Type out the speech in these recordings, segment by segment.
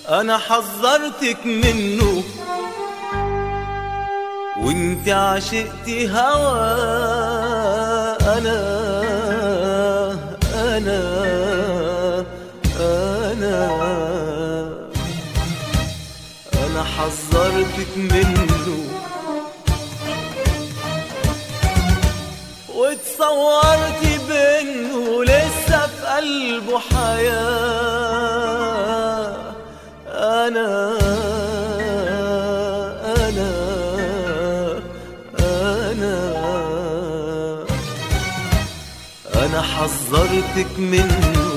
انا حذرتك منه وانت عشقتي هوى انا انا انا انا حذرتك منه وتصورتي بانه لسه في قلبه حياه انا انا انا انا حذرتك منه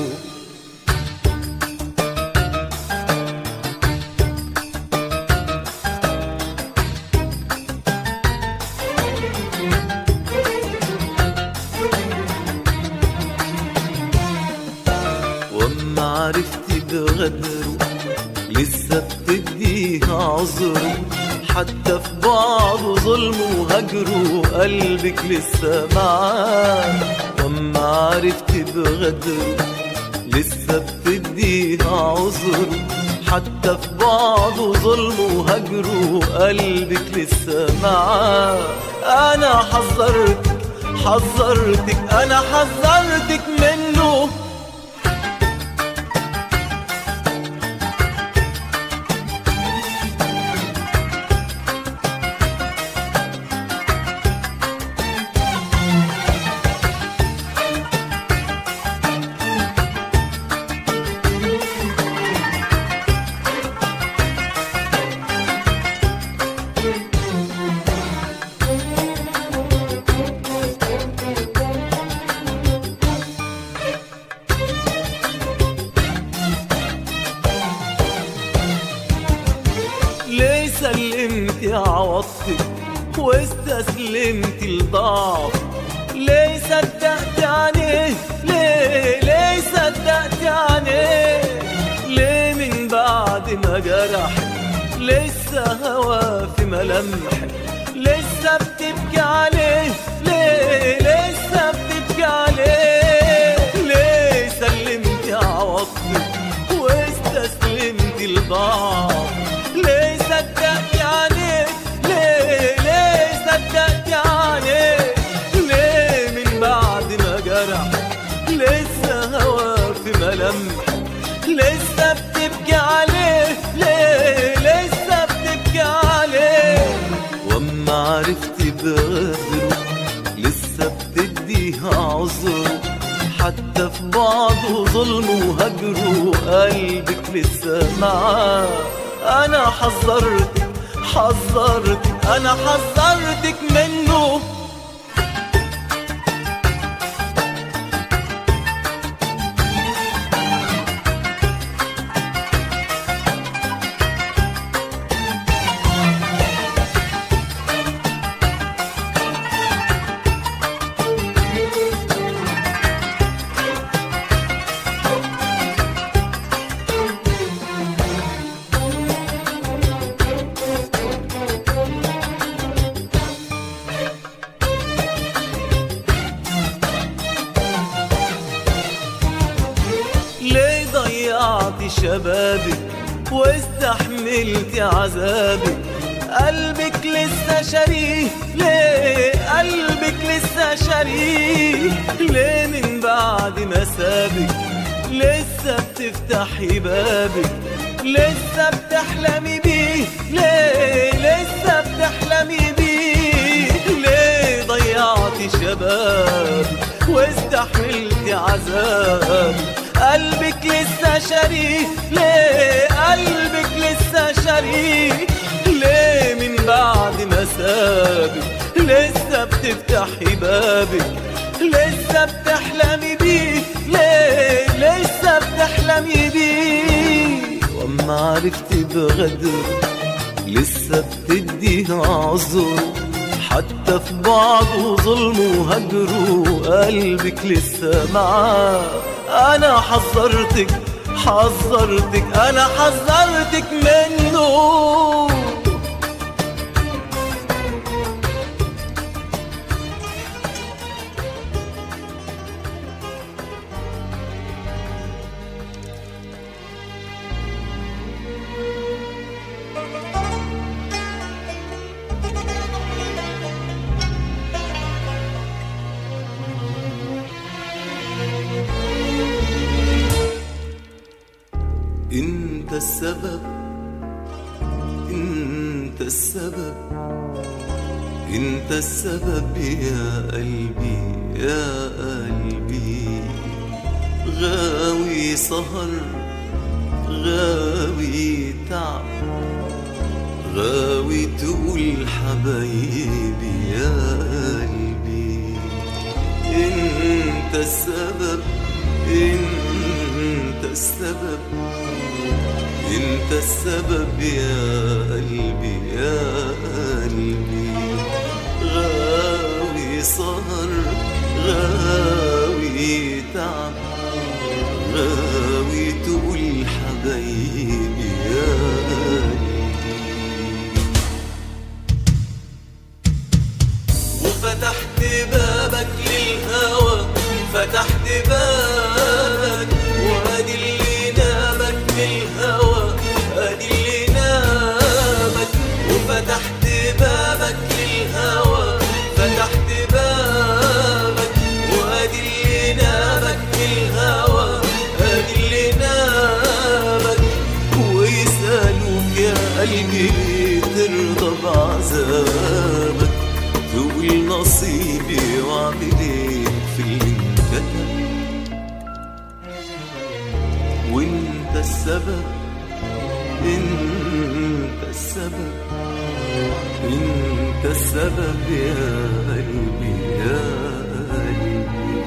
واما عرفتي بغدره لسه بتديها عذره حتى في بعضه ظلمه وهجره قلبك لسه معاه واما عرفتي بغدره لسه بتديها عذره حتى في بعضه ظلمه وهجره قلبك لسه معاه انا حذرتك حذرتك انا حذرتك منه ليه سلمتي عوضتك واستسلمتي لضعف ليه صدقتي عليه ليه ليه صدقتي عليه ليه من بعد ما جرحك لسه هوا في ملامحك لسه بتبكي عليه ليه لسه بتبكي عليه ليه سلمتي عوضتك واستسلمتي لضعف ليه صدقتي عليه ليه ليه صدقتي عليه ليه من بعد ما جرح لسه هوا في ملامحك لسه بتبكي عليه ليه لسه بتبكي عليه واما عرفتي بغدره لسه بتديها عذره حتى في بعضه ظلمه وهجره قلبك لسه معاه انا حذرتك حذرتك انا حذرتك منه ليه ضيعتي شبابك واستحملتي عذابك قلبك لسه شريه ليه قلبك لسه شريه ليه من بعد ما سابك لسه بتفتحي بابك لسه بتحلمي بيه ليه لسه بتحلمي بيه ليه ضيعتي شباب واستحملتي عذاب قلبك لسه شريك ليه قلبك لسه شريك ليه من بعد ما سابك لسه بتفتحي بابك لسه بتحلمي بيه ليه لسه بتحلمي بيه واما عرفتي بغدر لسه بتديها عذر حتى في بعضه ظلمه وهجره قلبك لسه معاه انا حذرتك حذرتك انا حذرتك منه انت السبب انت السبب انت السبب يا قلبي يا قلبي غاوي سهر غاوي تعب غاوي تقول حبايبي يا قلبي انت السبب انت السبب انت السبب يا قلبي يا قلبي غاوي سهر غاوي تعب غاوي تقول حبايبي يا قلبي وفتحت بابك للهوى فتحت بابك وادي اللي نامك بالهوى ادي اللي نامك وفتحت بابك للهوى فتحت بابك وادي اللي نامك بالهوى ادي اللي نامك ويسألوك يا قلبي ليه ترضى بعذابك تقول نصيبي واعمل ايه في اللي انكتب وانت السبب انت السبب انت السبب يا قلبي يا قلبي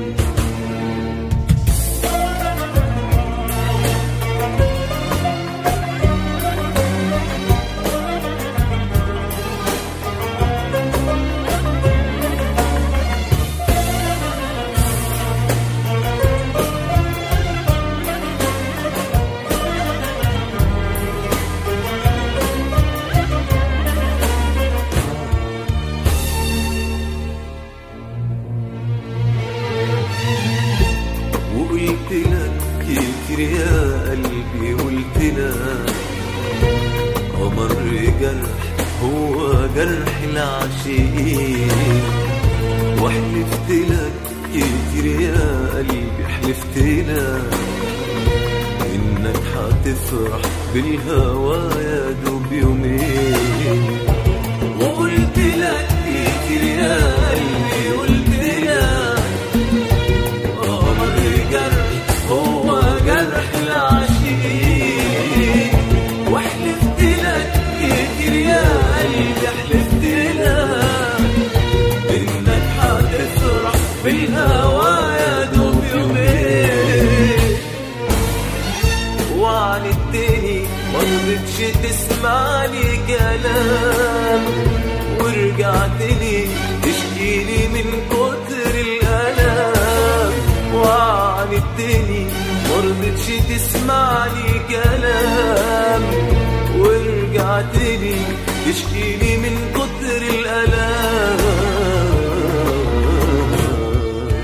وقلت لك كتير يا قلبي قلت لك قمر جرح هو جرح العاشقين وحلفت لك كتير يا قلبي حلفت لك انك هتفرح بالهوى يا دوب يومين وقلت لك كتير يا قلبي قلت لك قمر جرح هو جرح العاشقين وحلفت لك كتير يا قلبي حلفت لك انك هتفرح بالهوى يا دوب يومين وعندتني مرضتش تسمع لي كلام ورجعت لي تشكيلي من كتر الألم وعندتني مرضتش تسمع لي كلام ورجعت لي تشكيلي من كتر الألم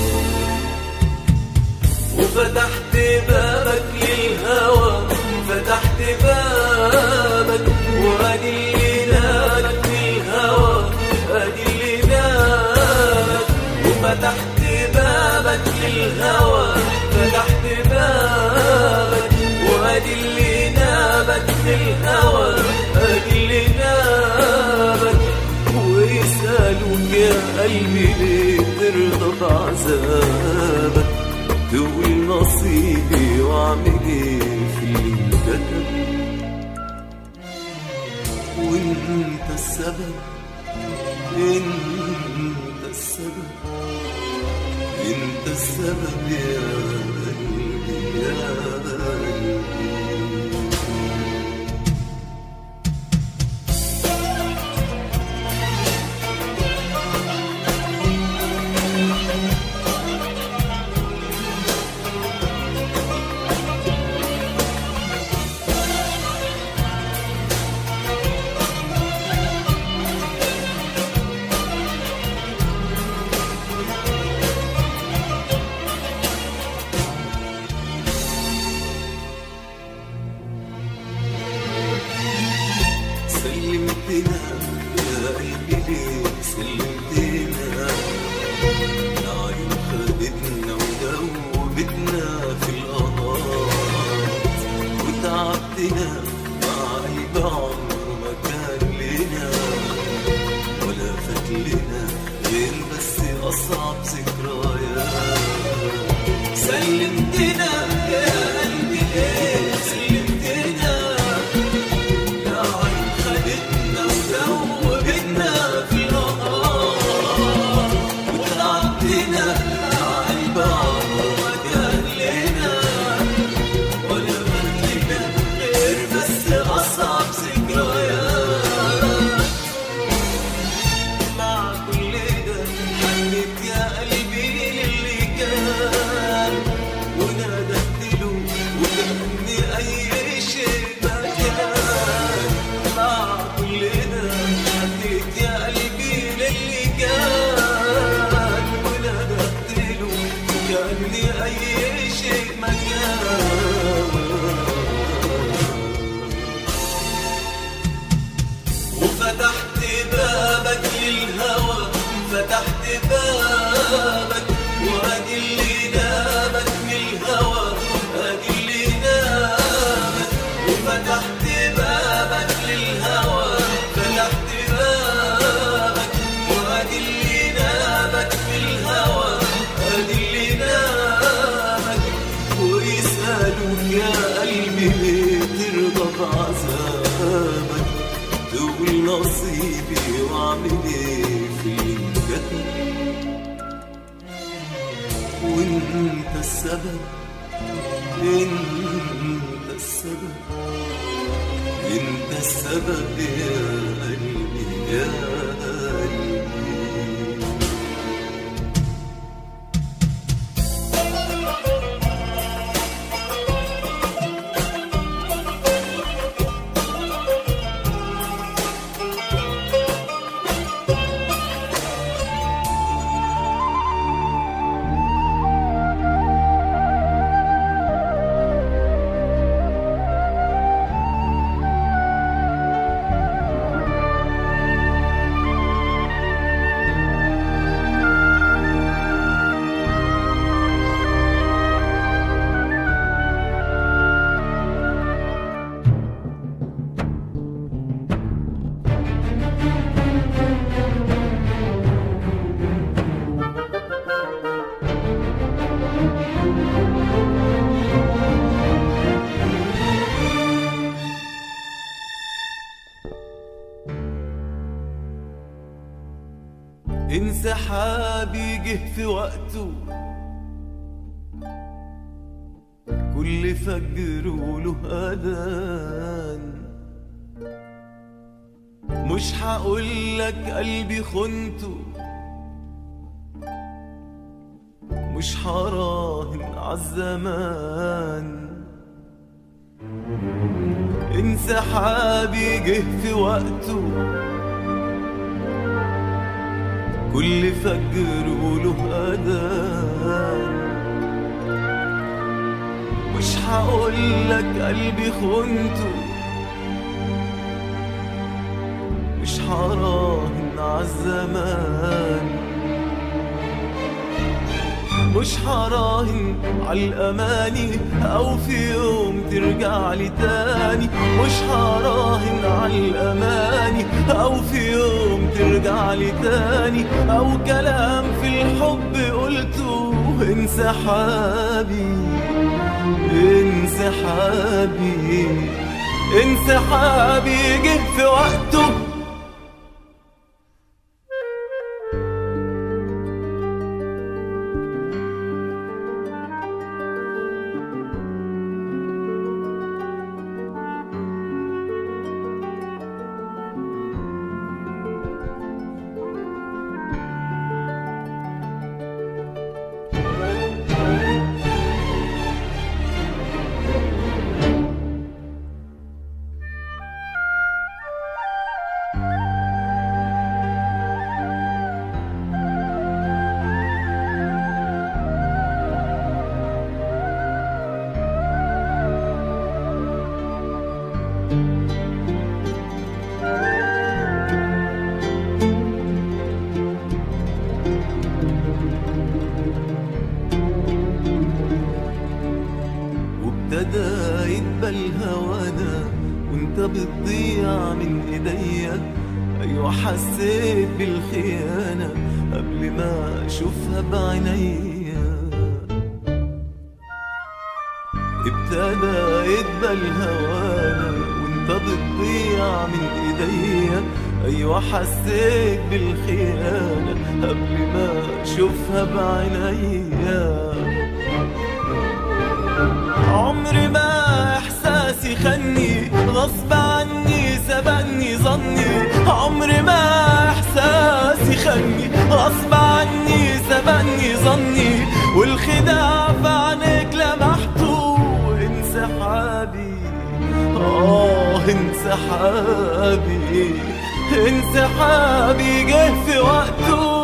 وفتحت بابك للهوى فتحت بابك وادي اللي نالك للهوى ادي اللي نالك وفتحت بابك للهوى فتحت بابك وادي اللي نابك للهوى ادي اللي نابك ويسألوك يا قلبي ليه ترضى بعذابك تقول نصيبي واعمل ايه في اللي كتب وانت السبب انت السبب انت السبب يا قلبي يا قلبي فتحتنا مع قلب عمره ما كان لنا ولا فات لنا غير بس أصعب ذكريات سلمتنا يا قلبي ليه سلمتنا يا عين خدتنا وزوجتنا في النهار وطلعتنا مع قلب عمره ما كان لنا ولا فات لنا غير بس أصعب ذكريات مع كل ده حنيت يا قلبي للي كان ونادت له وكأني أي شيء ما كان مع كل ده حنيت يا قلبي للي كان ونادت له وكأني أي شيء ما كان وفتحت بابك للهوى فتحت بابك وادي اللي نامك من الهوى ادي اللي نامك وفتحت بابك للهوى فتحت بابك وادي اللي نامك من الهوى ادي اللي نامك ويسألوك يا قلبي ليه ترضى بعذابك تقول نصيبي واعمل ايه في الجنة وانت السبب انت السبب انت السبب يا قلبي يا قلبي انسحابي جه في وقته كل فجر وله أذان مش هقولك قلبي خنته مش هراهن عالزمان انسحابي جه في وقته كل فجر وله أذان مش هقولك قلبي خنته مش هراهن عالزمان مش هراهن عالأماني أو في يوم ترجع لي تاني مش هراهن عالأماني أو في يوم ترجع لي تاني أو كلام في الحب قلته انسحابي انسحابي انسحابي جه في وقته يقبل هوانا وانت بتضيع من ايديا ايوه حسيت بالخيانة قبل ما اشوفها بعينيا ابتدى يقبل هوانا وانت بتضيع من ايديا ايوه حسيت بالخيانة قبل ما اشوفها بعينيا عمري ما احساسي خني غصب عني سبقني ظني عمري ما احساسي خني غصب عني سبقني ظني والخداع في عينيك لمحته انسحابي اه انسحابي انسحابي جه في وقته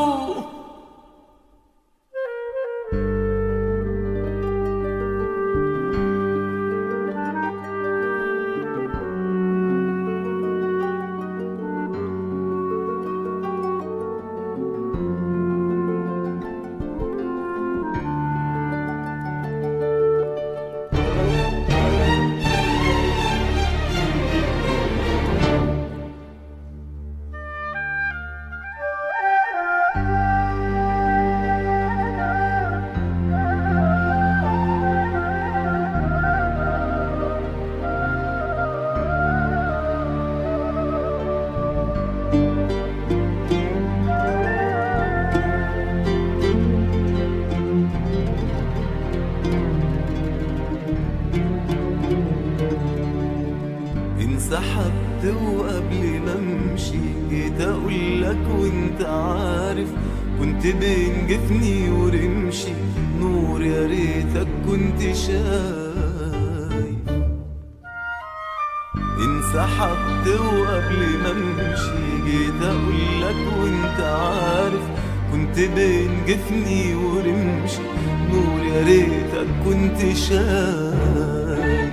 انسحبت وقبل ما امشي جيت اقول لك وانت عارف كنت بين جفني ورمشي نور يا ريتك كنت شايف انسحبت وقبل ما امشي جيت اقول لك وانت عارف كنت بين جفني ورمشي نور يا ريتك كنت شايف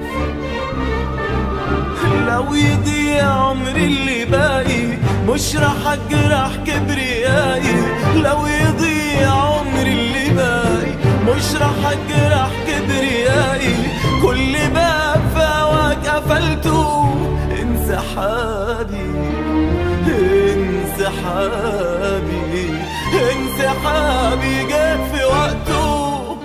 لو يضيع عمري اللي باقي مش راح اجرح كبريائي لو يضيع عمري اللي باقي مش راح اجرح كبريائي كل باب في هواك قفلته انسحابي انسحابي انسحابي جات في وقته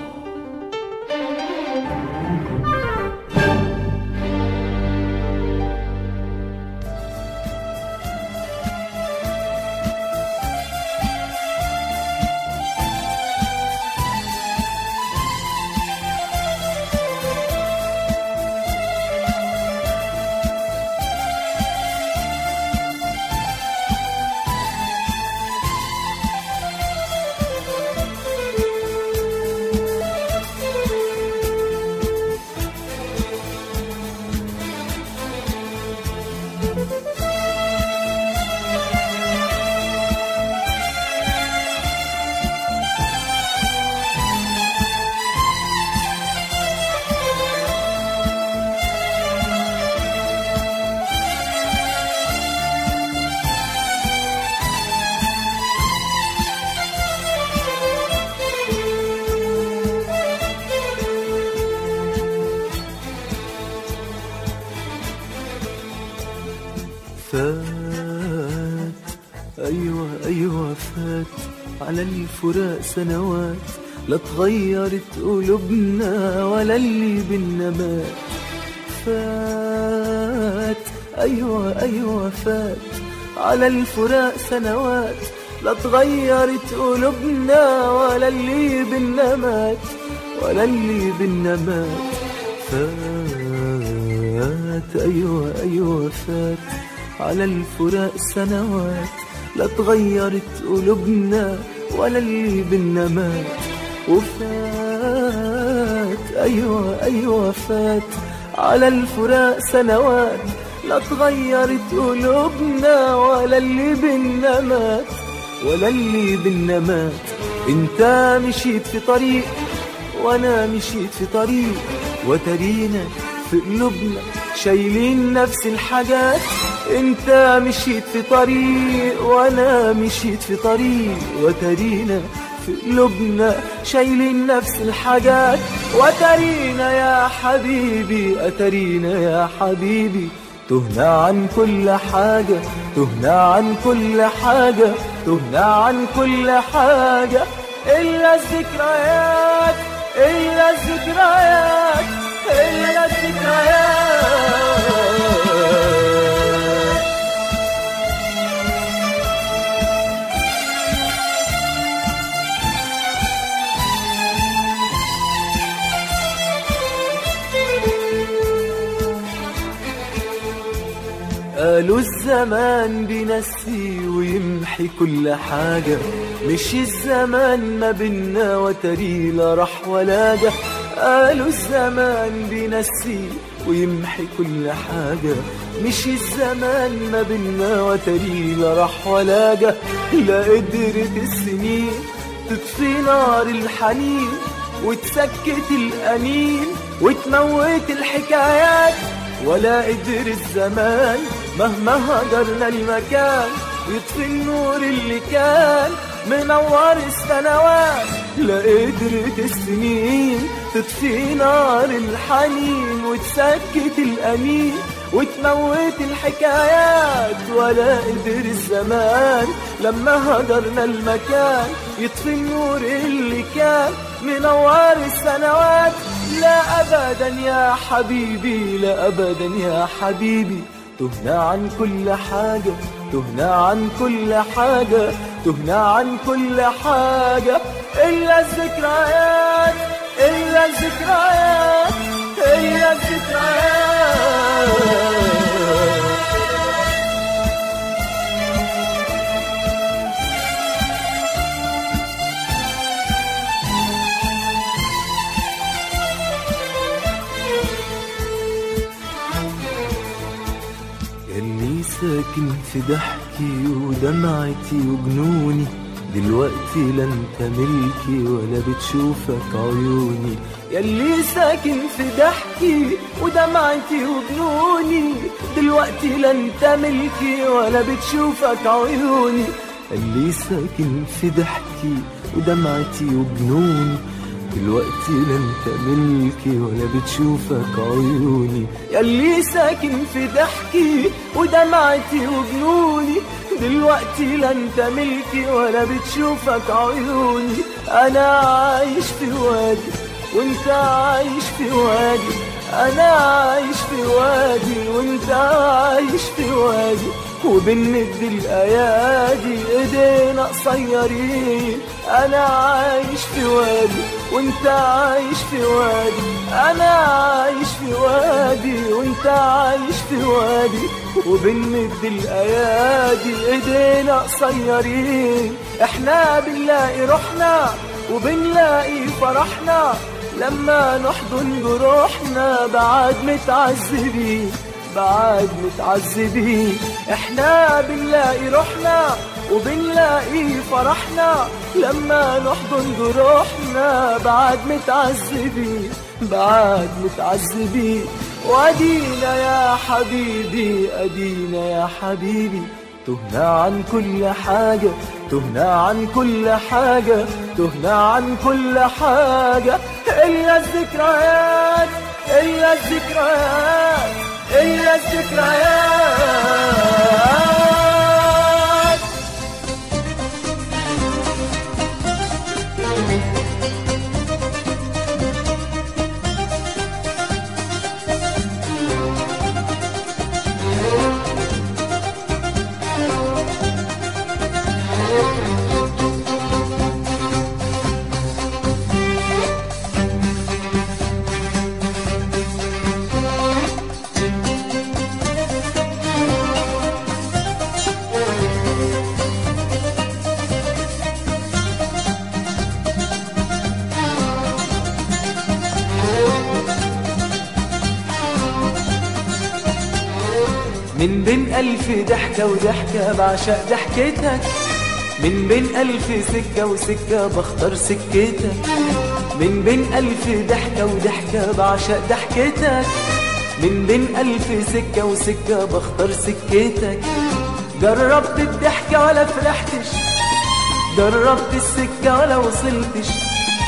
فات أيوة أيوة فات على الفراق سنوات لا اتغيرت قلوبنا ولا اللي بينا مات فات أيوة أيوة فات على الفراق سنوات لا اتغيرت قلوبنا ولا اللي بينا مات ولا اللي بينا مات فات أيوة أيوة فات على الفراق سنوات لا اتغيرت قلوبنا ولا اللي بينا مات وفات أيوة أيوة فات على الفراق سنوات لا اتغيرت قلوبنا ولا اللي بينا مات ولا اللي بينا مات انت مشيت في طريق وانا مشيت في طريق وترينا في قلوبنا شايلين نفس الحاجات انت مشيت في طريق وانا مشيت في طريق وترينا في قلوبنا شايلين نفس الحاجات وترينا يا حبيبي أترينا يا حبيبي تهنا عن كل حاجة تهنا عن كل حاجة تهنا عن كل حاجة إلا الذكريات إلا الذكريات إلا الذكريات قالوا الزمان بينسي ويمحي كل حاجة مش الزمان ما بينا وتري لا راح ولا جه قالوا الزمان بينسي ويمحي كل حاجة مش الزمان ما بينا وتري لا راح ولا جه لا قدرت السنين تطفي نار الحنين وتسكت الأنين وتموت الحكايات ولا قدر الزمان مهما هجرنا المكان يطفي النور اللي كان منور السنوات لا قدرت السنين تطفي نار الحنين وتسكت الأنين وتموت الحكايات ولا قدر الزمان لما هجرنا المكان يطفي النور اللي كان منور السنوات لا أبدا يا حبيبي لا أبدا يا حبيبي تهنا عن كل حاجة تهنا عن كل حاجة تهنا عن كل حاجة إلا الذكريات إلا الذكريات إلا الذكريات يلي ساكن في ضحكي ودمعتي وجنوني دلوقتي لا انت ملكي ولا بتشوفك عيوني يلي ساكن في ضحكي ودمعتي وجنوني دلوقتي لا انت ملكي ولا بتشوفك عيوني اللي ساكن في ضحكي ودمعتي وجنوني دلوقتي لا انت ملكي ولا بتشوفك عيوني ياللي ساكن في ضحكي ودمعتي وجنوني دلوقتي لا انت ملكي ولا بتشوفك عيوني انا عايش في وادي وانت عايش في وادي انا عايش في وادي وانت عايش في وادي وبنمد الايادي ايدينا قصيرين انا عايش في وادي وانت عايش في وادي انا عايش في وادي وانت عايش في وادي وبنمد الايادي ايدينا قصيرين احنا بنلاقي روحنا وبنلاقي فرحنا لما نحضن جروحنا بعد متعذبين بعد متعذبين احنا بنلاقي روحنا وبنلاقي فرحنا لما نحضن جروحنا بعد متعذبين بعد متعذبين وادينا يا حبيبي ادينا يا حبيبي تهنا عن كل حاجة تهنا عن كل حاجة تهنا عن كل حاجة إلا الذكريات إلا الذكريات إلا الذكريات من بين ألف ضحكة وضحكة بعشق ضحكتك من بين ألف سكة وسكة بختار سكتك من بين ألف ضحكة وضحكة بعشق ضحكتك من بين ألف سكة وسكة بختار سكتك جربت الضحكة ولا فرحتش جربت السكة ولا وصلتش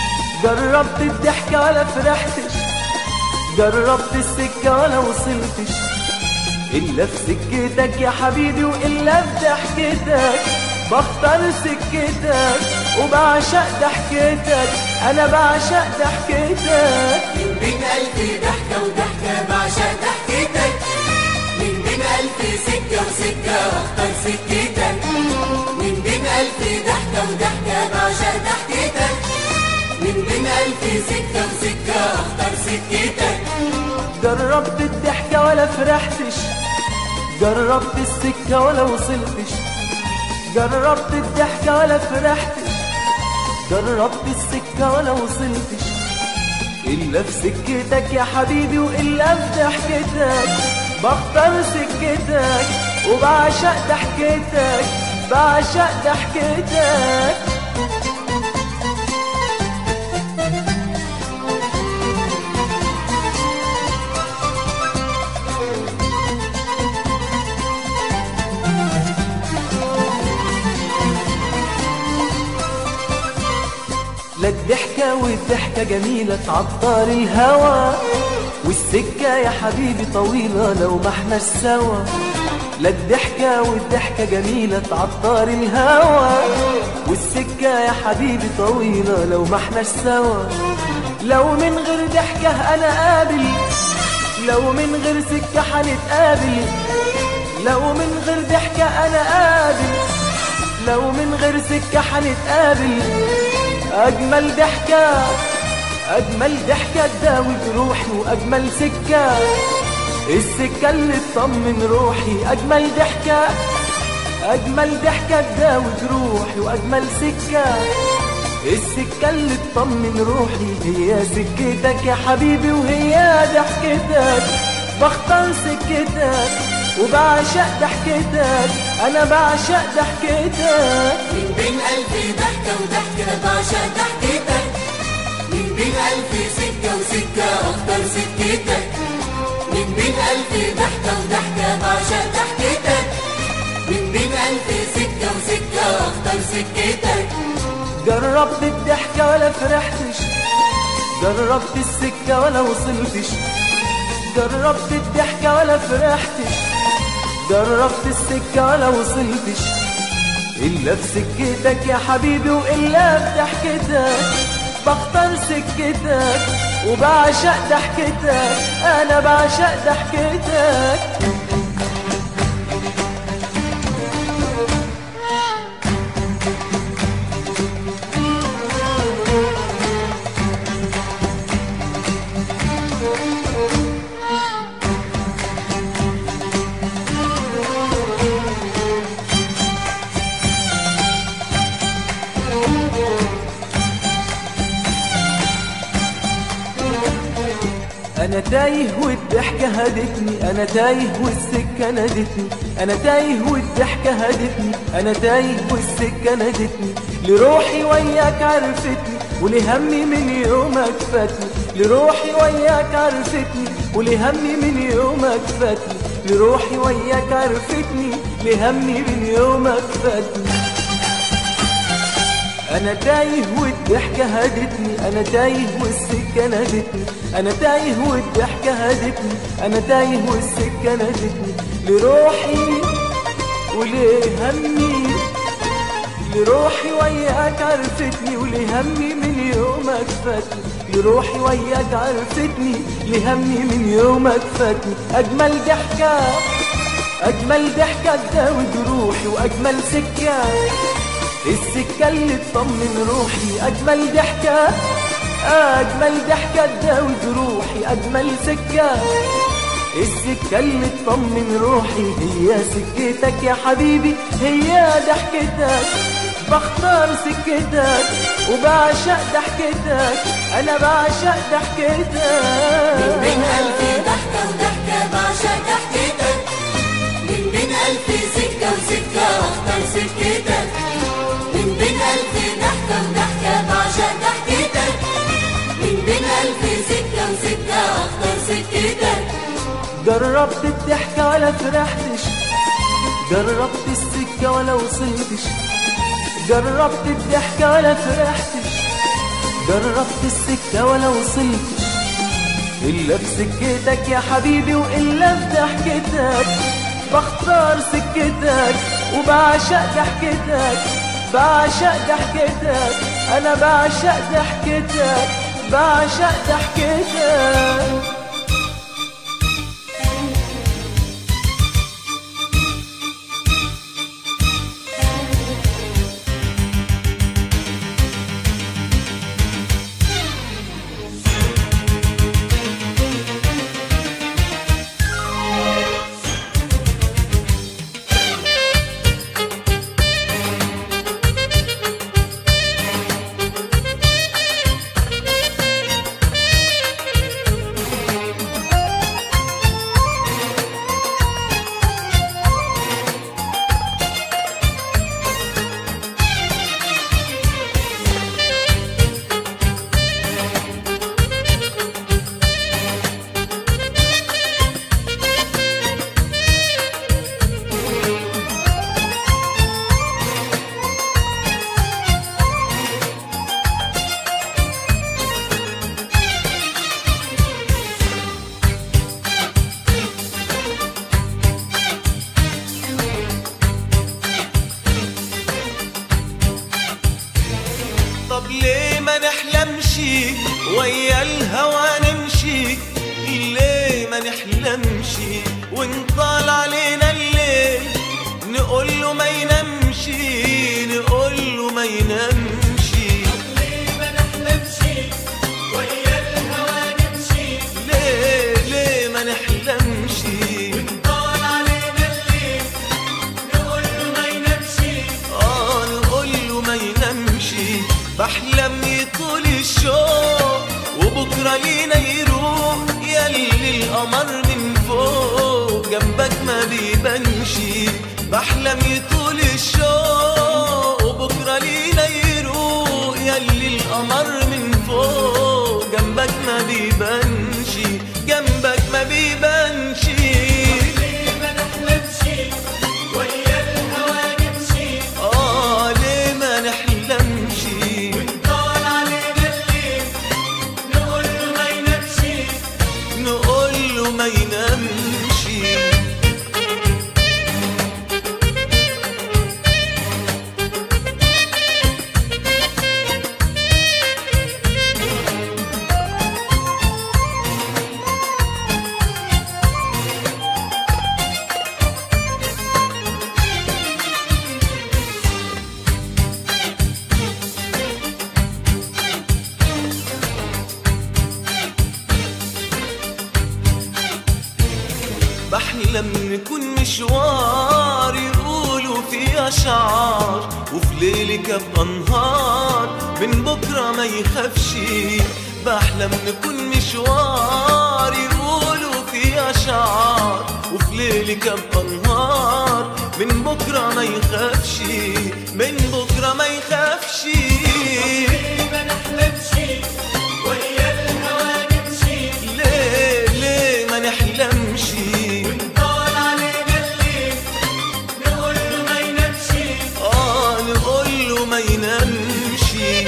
جربت الضحكة ولا فرحتش جربت السكة ولا وصلتش إلا في سكتك يا حبيبي وإلا في ضحكتك بختار سكتك وبعشق ضحكتك أنا بعشق ضحكتك من بين ألف ضحكة وضحكة بعشق ضحكتك من بين ألف سكة وسكة أختار سكتك من بين ألف ضحكة وضحكة بعشق ضحكتك من بين ألف سكة وسكة أختار سكتك جربت الضحكة ولا فرحتش جربت السكة ولا وصلتش جربت الضحكة ولا فرحتش جربت السكة ولا وصلتش إلا في سكتك يا حبيبي وإلا في ضحكتك بختار سكتك وبعشق ضحكتك بعشق ضحكتك لا الضحكة والضحكة جميلة تعطر الهوى والسكة يا حبيبي طويلة لو ما احناش سوا لا الضحكة والضحكة جميلة تعطر الهوى والسكة يا حبيبي طويلة لو ما احناش سوا لو من غير ضحكة أنا قابل لو من غير سكة هنتقابل لو من غير ضحكة أنا قابل لو من غير سكة هنتقابل أجمل ضحكة أجمل ضحكة تداوي جروحي وأجمل سكة السكة اللي تطمن روحي أجمل ضحكة أجمل ضحكة تداوي جروحي وأجمل سكة السكة اللي تطمن روحي هي سكتك يا حبيبي وهي ضحكتك بختار سكتك وبعشق ضحكتك أنا بعشق ضحكتك من بين ألف ضحكة وضحكة بعشق ضحكتك من بين ألف سكة وسكة أختار سكتك من بين ألف ضحكة وضحكة بعشق ضحكتك من بين ألف سكة وسكة أختار سكتك جربت الضحكة ولا فرحتش جربت السكة ولا وصلتش جربت الضحكة ولا فرحتش جربت السكة ولا وصلتش إلا في سكتك يا حبيبي وإلا في ضحكتك بختار سكتك وبعشق ضحكتك أنا بعشق ضحكتك انا تايه والضحكة هدتني انا تايه والسكة نادتني انا تايه والضحكة هدتني انا تايه والسكة نادتني لروحي وياك عرفتني ولهمي من يومك فاتني لروحي وياك عرفتني ولهمي من يومك فاتني لروحي وياك عرفتني لهمي من يومك فاتني انا تايه والضحكة هدتني انا تايه والسكة نادتني انا تايه والضحكة هدتني انا تايه والسكة نادتني لروحي ولهمي لروحي وياك عرفتني ولهمي من يومك فاتني لروحي وياك عرفتني لهمي من يومك فاتني اجمل ضحكة اجمل ضحكة تداوي جروحي واجمل سكة السكة اللي تطمن روحي أجمل ضحكة أجمل ضحكة تداوي جروحي أجمل سكة السكة اللي تطمن روحي هي سكتك يا حبيبي هي ضحكتك بختار سكتك وبعشق ضحكتك أنا بعشق من بين ضحكتك ألف ضحكة وضحكة بعشق ضحكتك من بين ألف سكة وسكة أختار سكتك من بين ألف ضحكة وضحكة بعشق ضحكتك من بين ألف سكة وسكة أختار سكتك جربت الضحكة ولا فرحتش جربت السكة ولا وصلتش جربت الضحكة ولا فرحتش جربت السكة ولا وصلت إلا بسكتك يا حبيبي وإلا بضحكتك بختار سكتك وبعشق ضحكتك بعشق ضحكتك أنا بعشق ضحكتك بعشق ضحكتك طب ليه ما نحلمش ويا الهوى نمشي ليه ما نحلمش ونطال علينا الليل نقول له ما ينامش نقول له ما ينامش ليه ما نحلمش ويا الهوى نمشي ليه ليه ما نحلمش طال علينا الليل نقول له ما ينامش اه نقول له ما ينامش بحلم يطول الشوق وبكره لينا يروح يلي القمر من فوق جنبك ما بيبانش بحلم يطول الشوق وبكره لينا يروح يلي القمر من فوق جنبك ما بيبانش جنبك ما بيبانش ليه ما نحلمش ويا الهوى نمشي اه ليه ما نحلمش طال علينا الليل نقول له ما ينامش نقول له ما ينامش بحلم نكون مشوار يقولوا فيه أشعار وفي ليلك أبقى نهار من بكرة ما يخافش بحلم نكون مشوار يقولوا فيه أشعار وفي ليلك أبقى نهار من بكرة ما يخافش من بكرة ما يخافش ليه ما نحلمش ويا الهوى نمشي ليه ليه ما نحلمش طال علينا الليل نقول له ما ينامش اه نقول له ما ينامش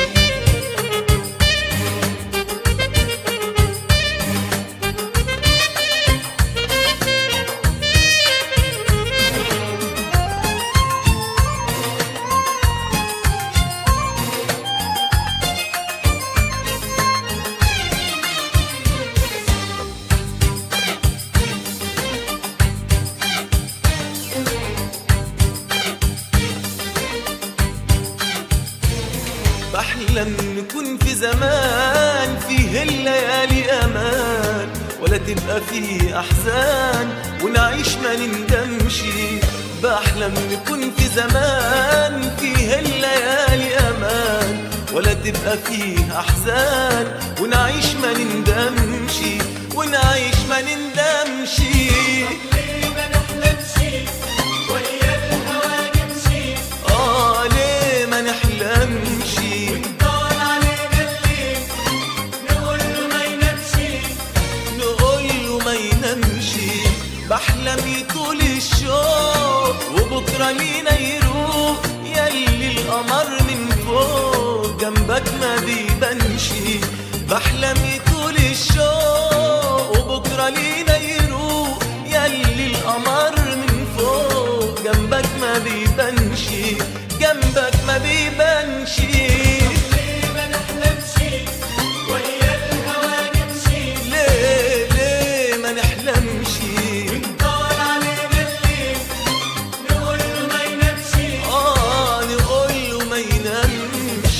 بحلم نكون في زمان فيه الليالي امان ولا تبقى فيه احزان ونعيش ما نندمش بحلم نكون في زمان فيه الليالي امان ولا تبقى فيه احزان ونعيش ما نندمش ونعيش ما نندمش ليه ما نحلمش ويا الهوى نمشي اه ليه ما نحلمش طال علينا الليل نقول له ما ينامش نقول له ما ينامش بحلم يطول الشوق وبكره لينا يروح ياللي القمر من فوق جنبك ما بيبانش بحلم يطول الشوق وبكرة لينا يروق ياللي القمر من فوق جنبك ما بيبانش جنبك ما بيبانش ليه ليه ما نحلمش اه نقول له ما ينامش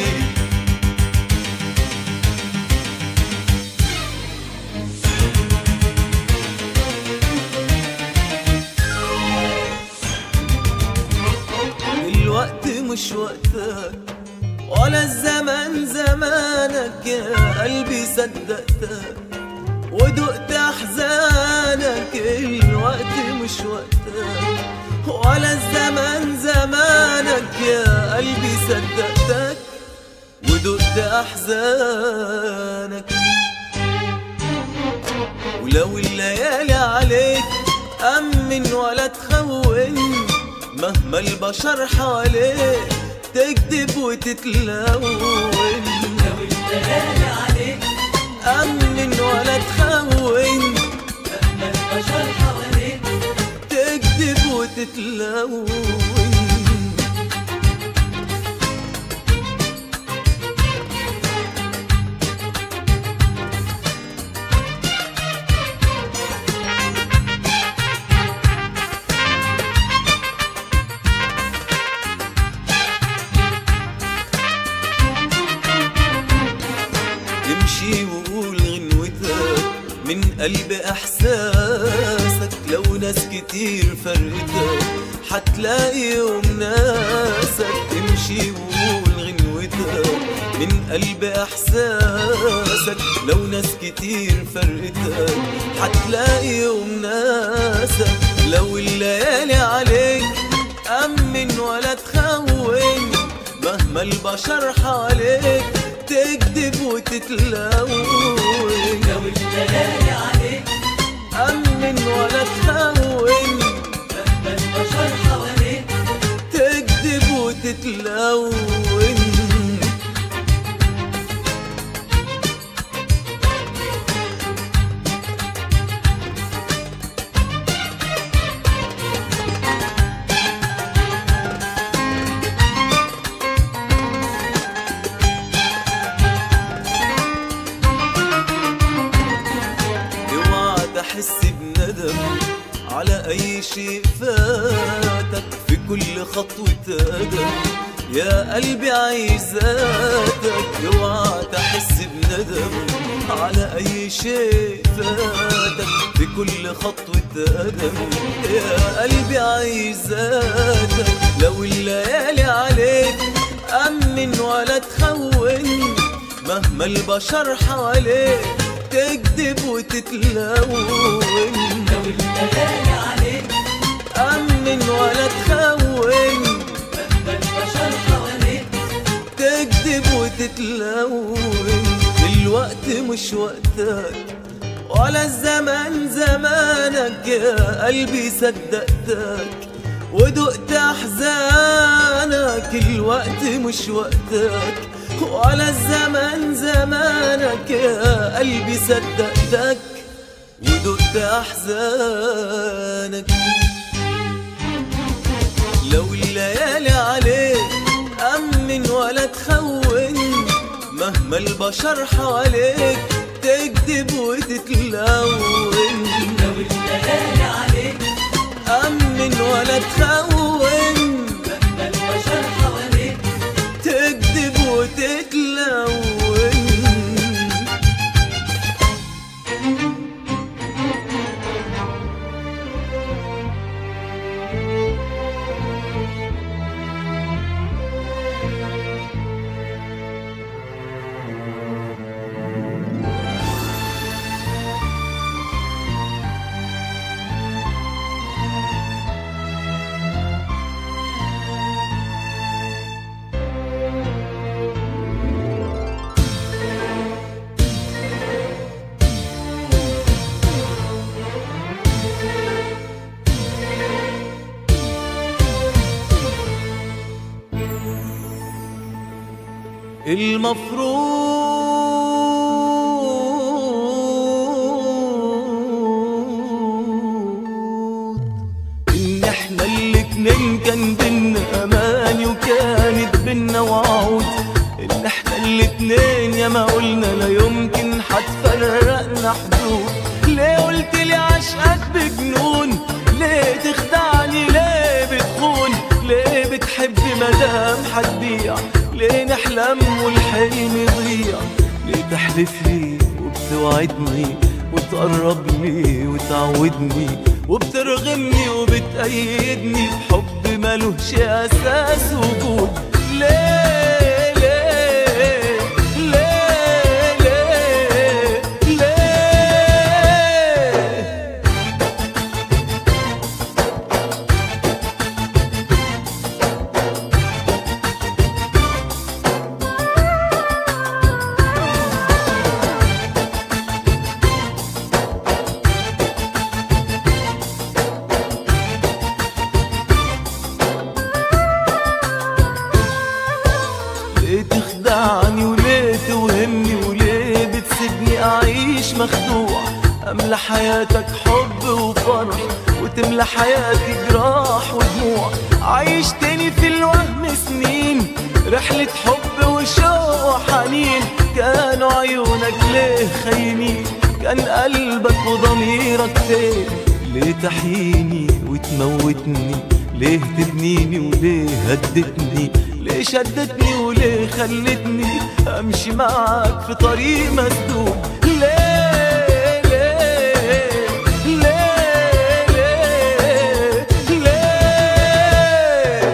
الوقت مش وقتك ولا الزمان زمانك يا قلبي صدقتك ودقت احزانك الوقت مش وقتك ولا الزمان زمانك يا قلبي صدقتك ودقت احزانك ولو الليالي عليك أمن ولا تخون مهما البشر حواليك تكذب وتتلون أمن ولا تخون تكذب وتتلون امشي وقول غنوتك من قلب احساسك لو ناس كتير فرقتك حتلاقي يوم ناسك امشي وقول غنوتك من قلب احساسك لو ناس كتير فرقتك حتلاقي يوم ناسك لو الليالي عليك امن ولا تخون مهما البشر حواليك تكذب وتتلون لو الليالي عليك أمن ولا تخون مهما البشر حواليك تكذب وتتلون اوعى تحس بندم على اي شيء فاتك في كل خطوة قدم يا قلبي عايزاتك اوعى تحس بندم على اي شيء فاتك في كل خطوة قدم يا قلبي عايزاتك لو الليالي عليك أمن ولا تخون مهما البشر حواليك تكذب وتتلون لو الليالي عليك أمن ولا تخون مهما البشر حواليك تكذب وتتلون الوقت مش وقتك ولا الزمان زمانك يا قلبي صدقتك ودقت احزانك الوقت مش وقتك ولا الزمان زمانك يا قلبي صدقتك ودقت احزانك لو الليالي عليك أمن ولا تخون مهما البشر حواليك تكذب وتتلون لو الليالي عليك أمن ولا تخون مهما البشر حواليك تكذب وتتلون المفروض ان احنا الاتنين كان بينا اماني وكانت بينا وعود ان احنا الاتنين يا ما قلنا لا يمكن هتفرقنا حدود ليه قلت لي عشقك بجنون ليه تخدعني ليه بتخون ليه بتحب مدام هتبيع ليه نحلم والحلم يضيع ليه تحلف لي وبتوعدني وتقرب لي وتعودني وبترغمني وبتأيدني بحب ملوش أساس وجود ليه ليه ليه ليه ليه ليه تخدعني وليه توهمني وليه بتسيبني أعيش مخدوع أملى حياتك حب وفرح وتملى حياتي جراح ودموع عيشتني في الوهم سنين رحلة حب وشوق وحنين كانوا عيونك ليه خاينين كان قلبك وضميرك فين ليه تحييني وتموتني ليه تبنيني وليه هدتني ليه شدتني وليه خلتني امشي معاك في طريق مسدود ليه ليه ليه ليه ليه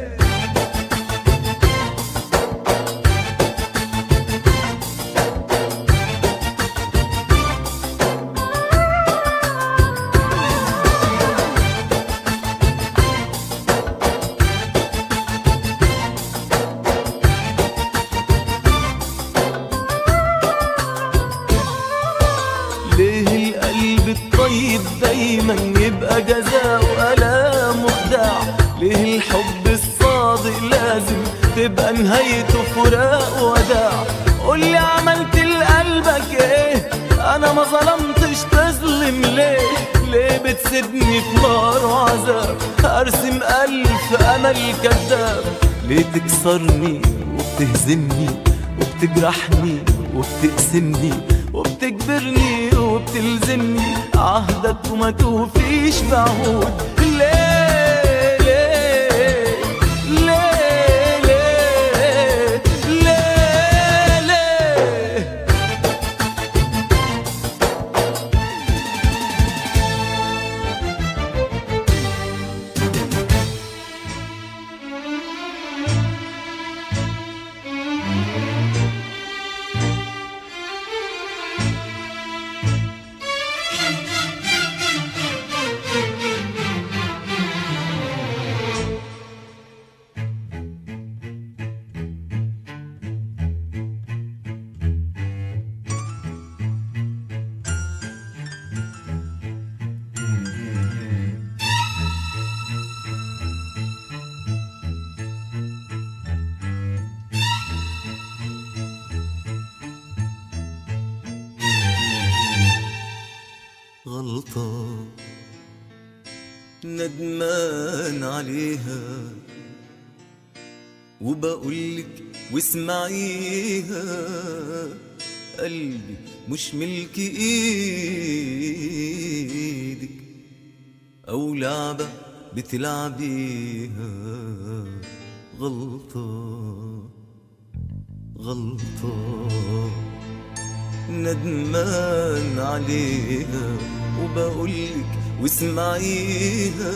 ليه القلب الطيب دايما يبقى جزاء وألام وخداع ليه الحب الصادق لازم تبقى نهايته فراق وداع قولي عملت لقلبك ايه انا ما ظلمتش تظلم ليه ليه بتسيبني في نار وعذاب ارسم الف امل كذاب ليه تكسرني وبتهزمني وبتجرحني وبتقسمني وبتجبرني وبتلزمني عهدك وما توفيش بعهود ليه ليه ليه ليه ليه ليه غلطة ندمان عليها وبقولك واسمعيها قلبي مش ملك ايدك او لعبة بتلعبيها غلطة غلطة ندمان عليها وبقولك واسمعيها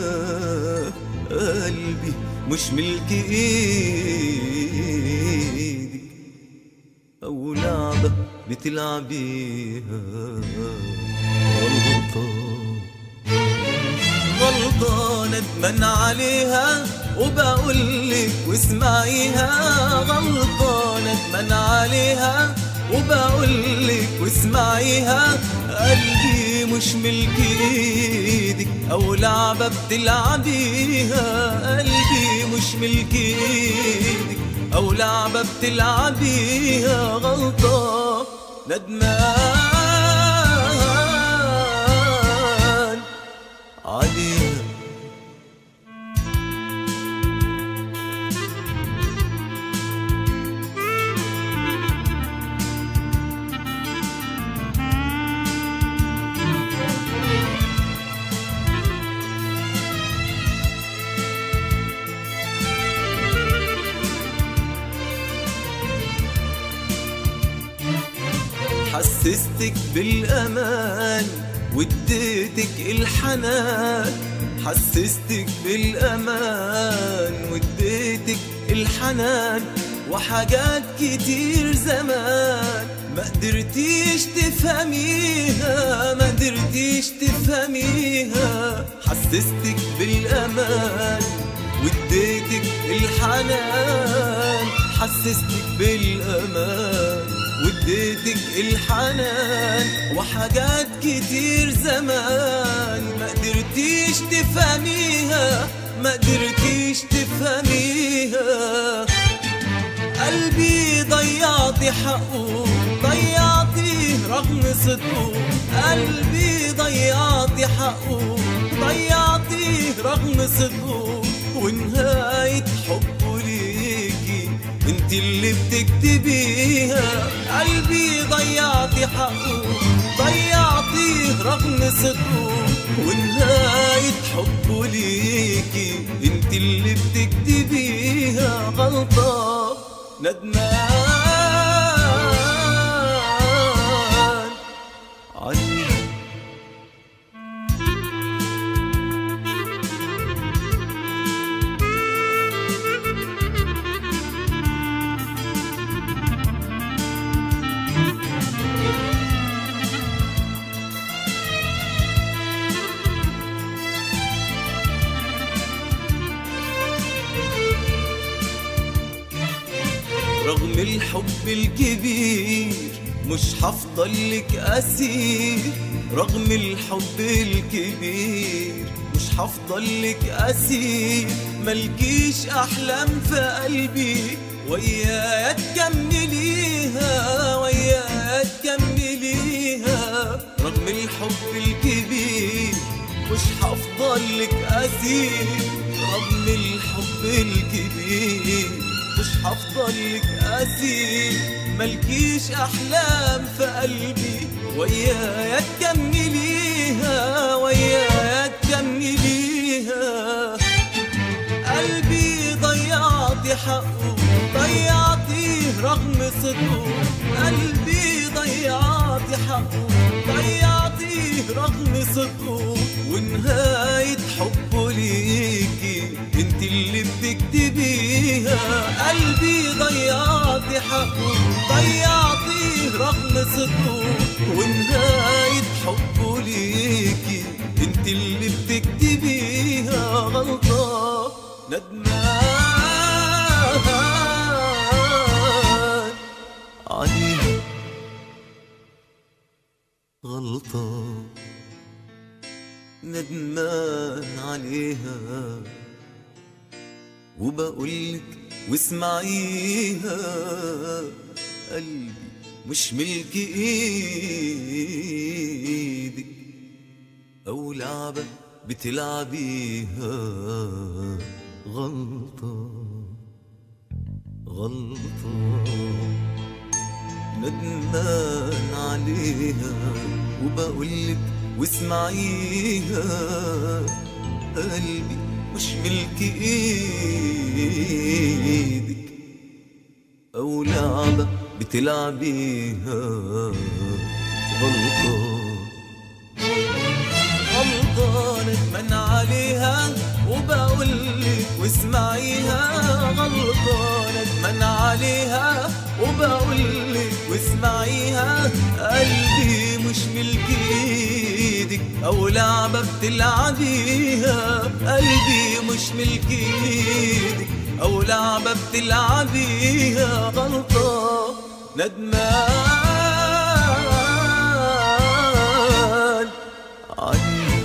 قلبي مش ملك ايدك او لعبة بتلعبيها غلطة غلطة ندمان عليها وبقولك واسمعيها غلطة ندمان عليها وبقولك واسمعيها قلبي مش ملك ايدك او لعبة بتلعبيها قلبي مش ملك ايدك أو لعبة بتلعبيها غلطة ندمان عليها حسستك بالأمان واديتك الحنان حسستك بالأمان واديتك الحنان وحاجات كتير زمان ما قدرتيش تفهميها ما قدرتيش تفهميها حسستك بالأمان واديتك الحنان حسستك بالأمان واديتك الحنان وحاجات كتير زمان ما قدرتيش تفهميها ما قدرتيش تفهميها قلبي ضيعتي حقه ضيعتيه رغم صدقه قلبي ضيعتي حقه ضيعتيه رغم صدقه ونهاية حبه ليكي انت اللي بتكتبيها قلبي ضيعتي حقه ضيعتيه رغم صدقه ونهاية حبه ليكي انت اللي بتكتبيها غلطة ندمان عليها رغم الحب الكبير مش هفضل لك اسير رغم الحب الكبير مش هفضل لك اسير ملكيش احلام في قلبي ويايا تكمليها ويايا تكمليها رغم الحب الكبير مش هفضل لك اسير رغم الحب الكبير مش هفضل لك اسير ملكيش احلام في قلبي ويايا تكمليها ويايا تكمليها قلبي ضيعتي حقه ضيعتيه رغم صدقه قلبي ضيعتي حقه ضيعتيه رغم صدقه ونهاية حبه ليكي انت اللي بتكتبيها قلبي ضيعتي حقه ضيعتيه رغم صدقه ونهاية حبه ليكي انت اللي بتكتبيها غلطة ندمان عليها غلطة ندمان عليها وبقولك واسمعيها قلبي مش ملك ايدك او لعبة بتلعبيها غلطة غلطة ندمان عليها وبقولك واسمعيها قلبي مش ملك ايدك او لعبة بتلعبيها غلطة غلطة ندمان عليها وبقولك واسمعيها غلطة ندمان عليها وبقولك واسمعيها قلبي مش ملك ايدك او لعبة بتلعبيها قلبي مش ملك ايدك او لعبة بتلعبيها غلطة ندمان عليها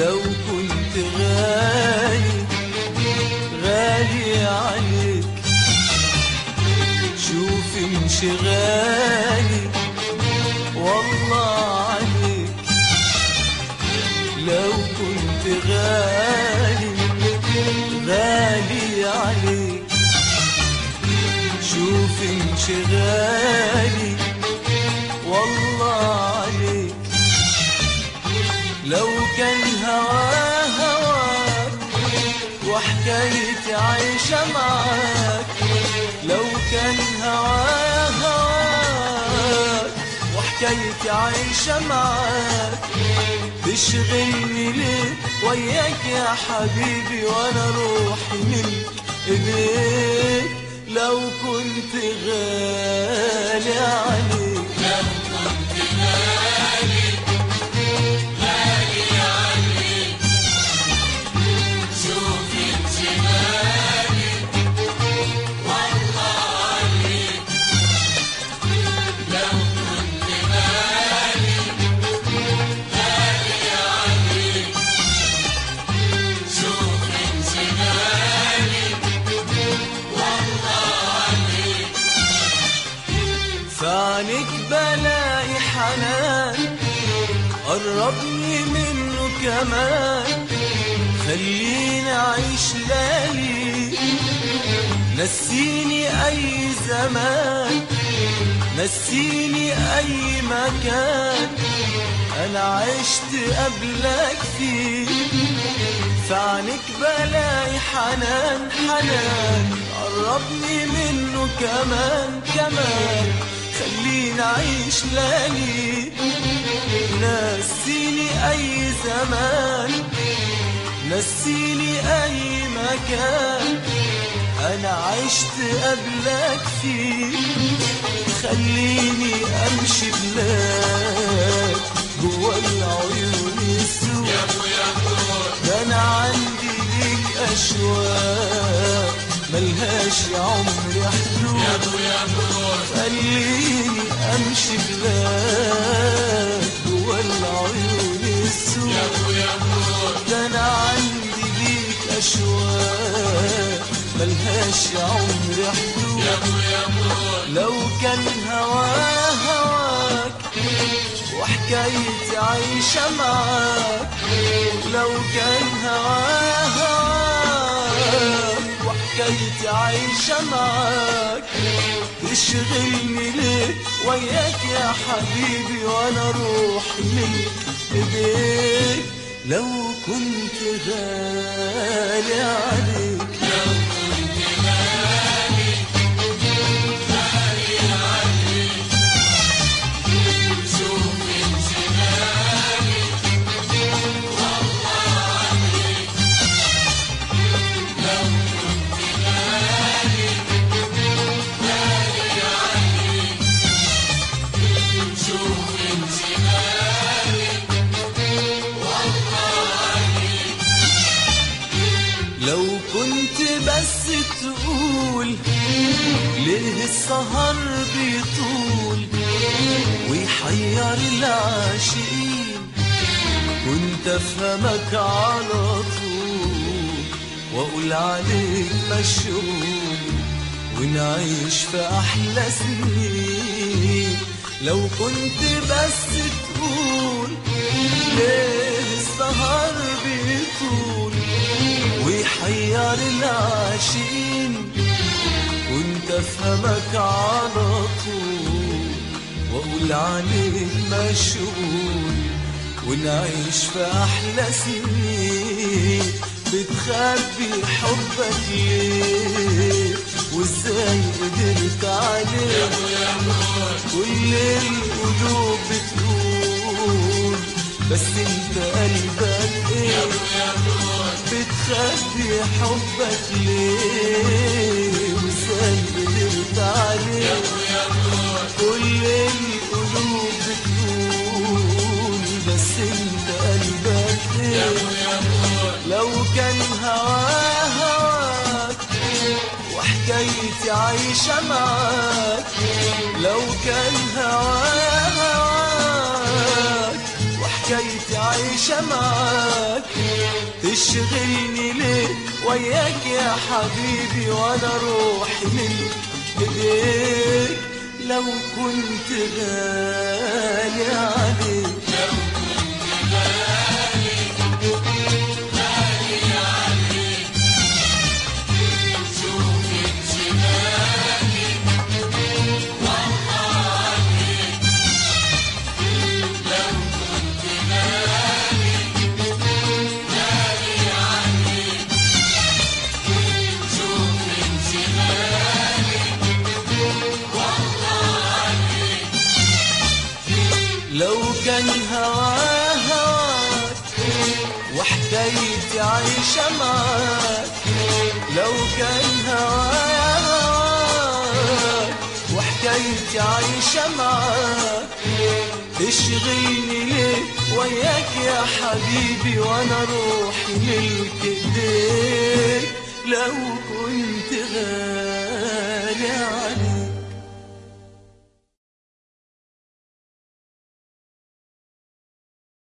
لو كنت غالي غالي عليك شوف انشغالي والله عليك لو كنت غالي غالي عليك شوف انشغالي والله عليك لو كان هوا هواك وحكايتي عايشة معاك لو كان هوا هواك وحكايتي عايشة معاك تشغلني ليه وياك يا حبيبي وانا روحي من ايديك لو كنت غالي عليك فعنك بلاقي حنان قربني منه كمان خليني اعيش ليالي نسيني اي زمان نسيني اي مكان انا عشت قبلك فيه فعنك بلاقي حنان حنان قربني منه كمان كمان خليني اعيش ليالي نسيني اي زمان نسيني اي مكان انا عشت قبلك فيه خليني امشي بلاك جوا العيون السود ده انا عندي ليك اشواق ملهاش يا عمري حدود خليني امشي بلاك جوا العيون السود ده انا عندي ليك اشواق ملهاش يا عمري حدود لو كان هوا هواك وحكايتي عايشة معاك لو كان هوا هواك وحكايتي عايشة معاك تشغلني ليه وياك يا حبيبي وانا روحي من ايديك لو كنت غالي عليك لو كنت بس تقول ليه السهر بيطول ويحير العاشقين كنت افهمك على طول واقول عليك مشغول ونعيش في احلى سنين لو كنت بس تقول ليه السهر بيطول ويحير العاشقين كنت افهمك على طول واقول عليك مشغول ونعيش في احلى سنين بتخبي حبك ليه وازاي قدرت عليه كل القلوب بتقول بس انت قلبك ايه بتخبي حبك ليه وازاي قدرت عليه كل القلوب بتقول بس انت قلبك ايه لو كان هوا هواك وحكايتي عايشة معاك لو كان هوا هواك وحكايتي عايشة عايشة معاك تشغلني ليه وياك يا حبيبي وانا روحي من ايديك لو كنت غالي عليك لو كان هوا هواك وحديتي عايشة معاك لو كان هوا هواك وحكايتي عايشة معاك تشغلني ليه وياك يا حبيبي وانا روحي ملك ايديك لو كنت غالي